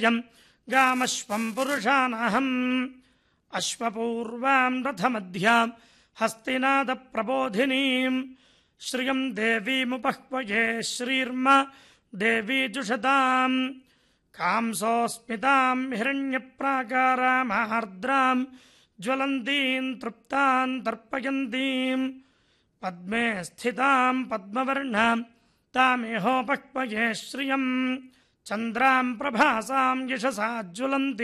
యం గామశ్వం పురుషానహం అశ్వపూర్వాం రథమధ్యాం హస్తినాద ప్రబోధినీం శ్రియం దేవీముపహ్వయే శ్రీర్మ దేవీ జుషతాం కాంసోస్మితాం హిరణ్యప్రాకారామార్ద్రాం జ్వలంతీం తృప్తాం తర్పయంతీం పద్మే స్థితాం పద్మవర్ణాం తామిహోపక్వయే శ్రియం చంద్రాం ప్రభాసాం యశసా జ్వలంతి